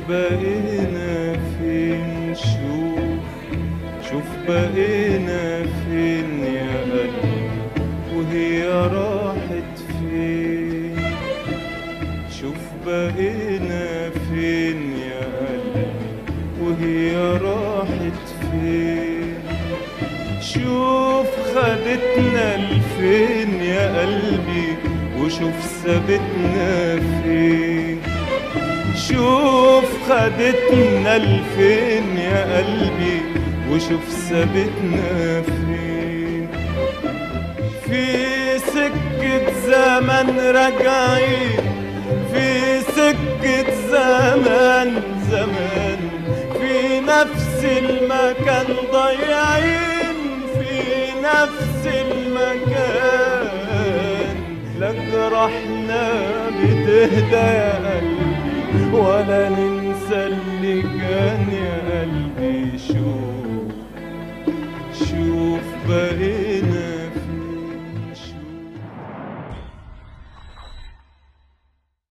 بقينا فين شوف شوف بقينا فين يا قلبي وهي راحت فين شوف بقينا فين يا قلبي وهي راحت فين شوف خدتنا لفين يا قلبي وشوف سابتنا فين شوف خدتنا لفين يا قلبي وشوف سابتنا فين في سكة زمن راجعين في سكة زمان زمان في نفس المكان ضايعين في نفس المكان لا جرحنا بتهدى يا قلبي ولا ننسى اللي كان يا قلبي شوف شوف بقينا